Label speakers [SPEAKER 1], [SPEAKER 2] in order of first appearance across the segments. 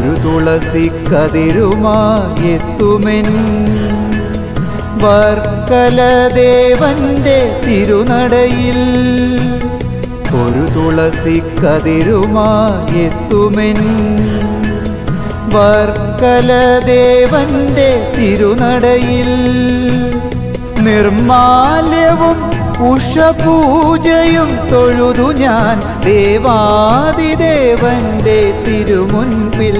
[SPEAKER 1] ഒരു തുളസി കതിരുമായെത്തുമെൻ വർക്കലദേവന്റെ തിരുനടയിൽ ഒരു തുളസി കതിരുമായെത്തുമെൻ വർക്കലദേവന്റെ തിരുനടയിൽ നിർമാല്യവും ഉഷപൂജയും തൊഴുതു ഞാൻ ദേവാദിദേവന്റെ തിരുമുൻപിൽ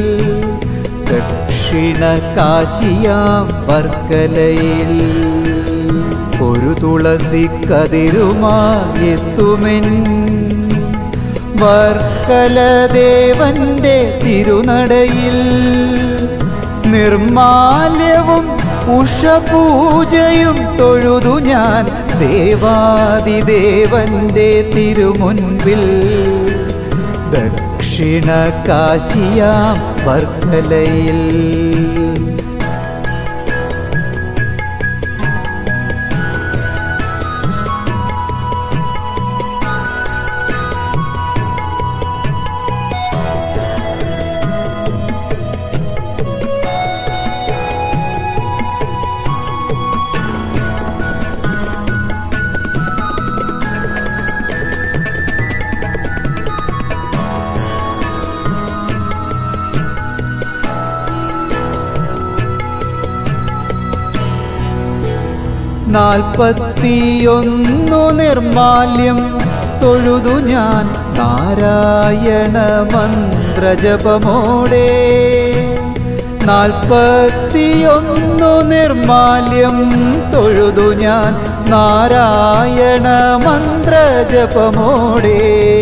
[SPEAKER 1] ദക്ഷിണ കാശിയാം വർക്കലയിൽ ഒരു തുളസി കതിരുമായെത്തുമെൻ വർക്കലദേവന്റെ തിരുനടയിൽ നിർമാല്യവും ഉഷപൂജയും തൊഴുതു ഞാൻ ദേവാദിദേവന്റെ തിരുമുൻപിൽ ദക്ഷിണ കാശിയാം വർക്കലയിൽ നാൽപ്പത്തിയൊന്നു നിർമാല്യം തൊഴുതു ഞാൻ നാരായണ മന്ത്രജപമോടെ നാൽപ്പത്തിയൊന്നു നിർമാല്യം തൊഴുതു ഞാൻ നാരായണ മന്ത്രജപമോടെ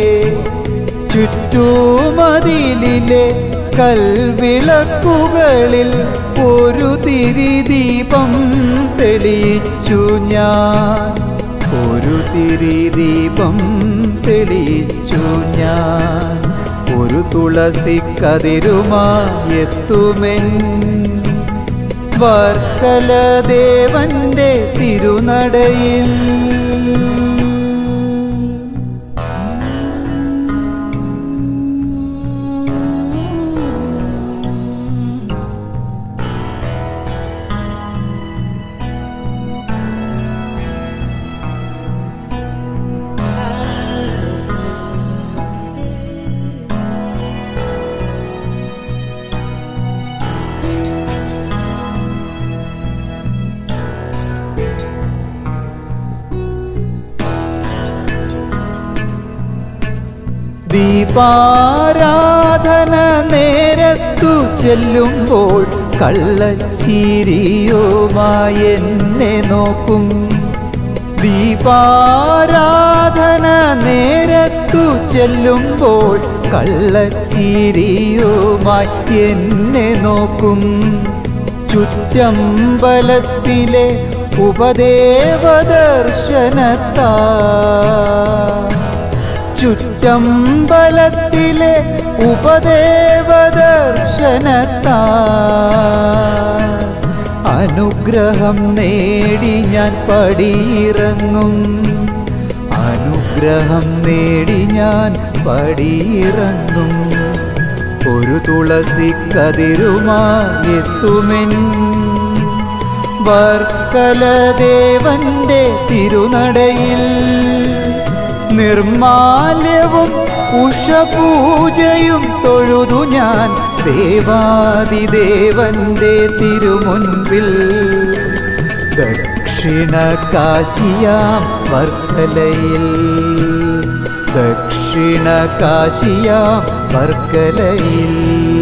[SPEAKER 1] ചുറ്റുമതിലിലെ കൽവിളക്കുകളിൽ ഒരു തിരിദീപം തെളിയിച്ചു ഞാൻ ഒരു തിരിദീപം തെളിയിച്ചു ഞാൻ ഒരു തുളസി കതിരുമായെത്തുമെൻ വർക്കലദേവന്റെ തിരുനടയിൽ ദീപാരാധന നേരത്തു ചെല്ലുമ്പോൾ കള്ളച്ചിരിയുമായി എന്നെ നോക്കും ദീപാരാധന നേരത്തു ചെല്ലുമ്പോൾ കള്ളച്ചിരിയുമായി എന്നെ നോക്കും ചുറ്റമ്പലത്തിലെ ഉപദേവദർശനത്താ ചുറ്റമ്പലത്തിലെ ഉപദേവദർശനത്താ അനുഗ്രഹം നേടി ഞാൻ പടിയിറങ്ങും അനുഗ്രഹം നേടി ഞാൻ പടിയിറങ്ങും ഒരു തുളസി കതിരുമായെത്തുമെൻ വർക്കലദേവന്റെ തിരുനടയിൽ നിർമാല്യവും ഉഷപൂജയും തൊഴുതു ഞാൻ ദേവാദിദേവന്റെ തിരുമുൻപിൽ ദക്ഷിണ കാശിയാം വർക്കലയിൽ ദക്ഷിണ കാശിയാം വർക്കലയിൽ